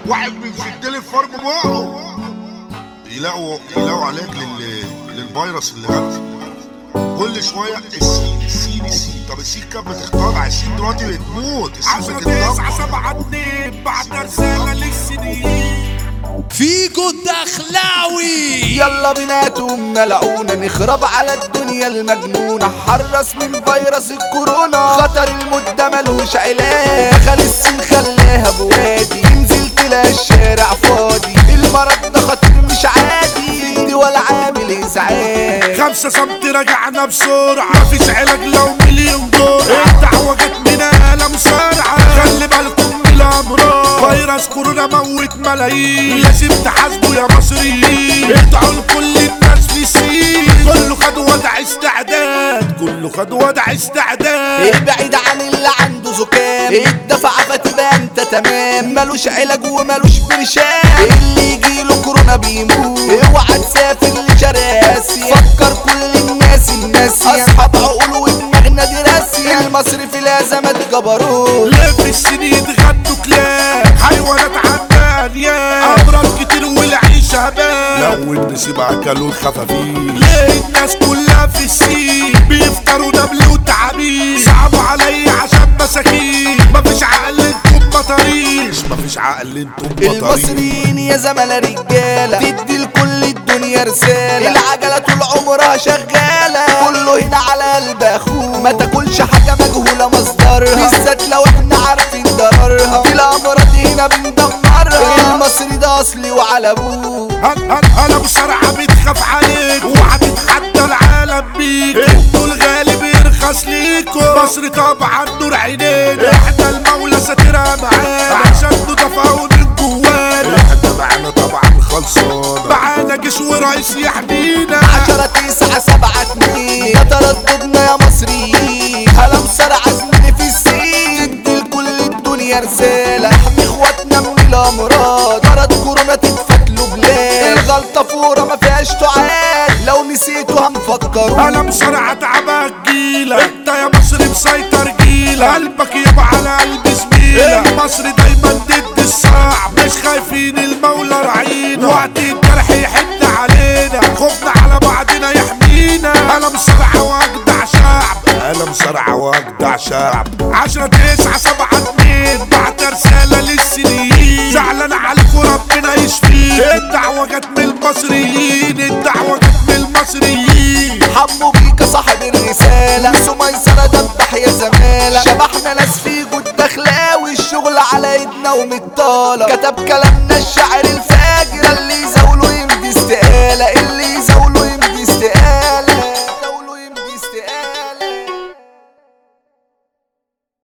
واحد بيشد لي الفرج بقه يلاقوا يلاقوا علاج لل... للفيروس اللي جات كل شويه السين السين السين طب السين كانت بتختار السين دلوقتي بتموت السين عشرة تسعة بتتدمر سبعة اتنين بعد رسالة للسنين فيجو الدخلاوي يلا بينا تقوم ملعونة نخرب على الدنيا المجنونة حرص من فيروس الكورونا خطر المدة ملوش علاج دخل السن خلاها بوادي ينزل تلاقي الشارع فاضي المرض ده خطر مش عادي بنت ولا عامل ازعاج خمسة سنتي رجعنا بسرعة مفيش علاج لو مليون جرعة الدعوة جت من آلة مسارعة خلي بالكم من الأمراض فيروس كورونا موت ملايين لازم تحاسبوا يا مصريين ادعوا لكل الناس في السين كله خد وضع استعداد كله خد وضع استعداد ابعد عن اللي عنده زكام الدفع فتبقى انت تمام ملوش علاج وملوش برشام اللي يجيله كورونا بيموت اوعى تسافر لشرق اسيا فكر كل الناس الناس اصحاب عقول ودماغنا دي راسية المصري في الازمات جبروت ليه في السنين غنوا كلاب حيوانات عمالية أمراض كتير والعيشة هبال لو النسيب اكلوا الخفافيل ليه الناس كلها في السين بيفطروا نبل وتعابين صعبوا عليا عشان مساكين مفيش عقل انتم بطاريش مفيش عقل انتم بطارين المصريين يا زملاء رجالة تدي لكل الدنيا رسالة العجلة طول عمرها شغالة كله هنا على قلب اخوه ما تاكلش حاجة مجهولة مصدرها بالذات لو احنا عارفين ضررها في الامراض هنا بندمرها المصري ده اصلي وعلى ابوه هل هل هلا بسرعة بتخاف عليك وهتتحدى العالم بيك انتوا الغالي بيرخص ليكوا مصر طبعا نور عينينا احنا المولى ساترها معانا عشان ندافعوا من جوانا احنا معانا طبعا خلصانه معانا جيش ورئيس يحمينا عشرة تسعة سبعة اتنين ده ترددنا يا مصريين هلا مسرع زميلي في السين تدي لكل الدنيا رسالة احمي اخواتنا من الامراض مرض كورونا تتفك له بلاد الغلطة فورة ما فيهاش تعاد لو نسيتوا هنفكروا انا بسرعة تعبك جيلة انت يا مصر مسيطر جيلة قلبك يبقى على قلب زميلة مصر دايما ضد الصعب مش خايفين المولى رعينا وقت الجرح يحن علينا خوفنا على بعضنا يحمينا انا بسرعة واجدع شعب انا مصارعه واجدع شعب عشرة تسعة سبعة اتنين بعت رسالة للسنين زعلان عليكم ربنا يشفيه الدعوة جت من المصريين الدعوة جت من المصريين حمو بيك صاحب الرسالة سميسرة دبح يا زمالة شبحنا ناس في جود دخلاوي الشغل على ايدنا ومطالة كتب كلامنا الشاعر الفاجر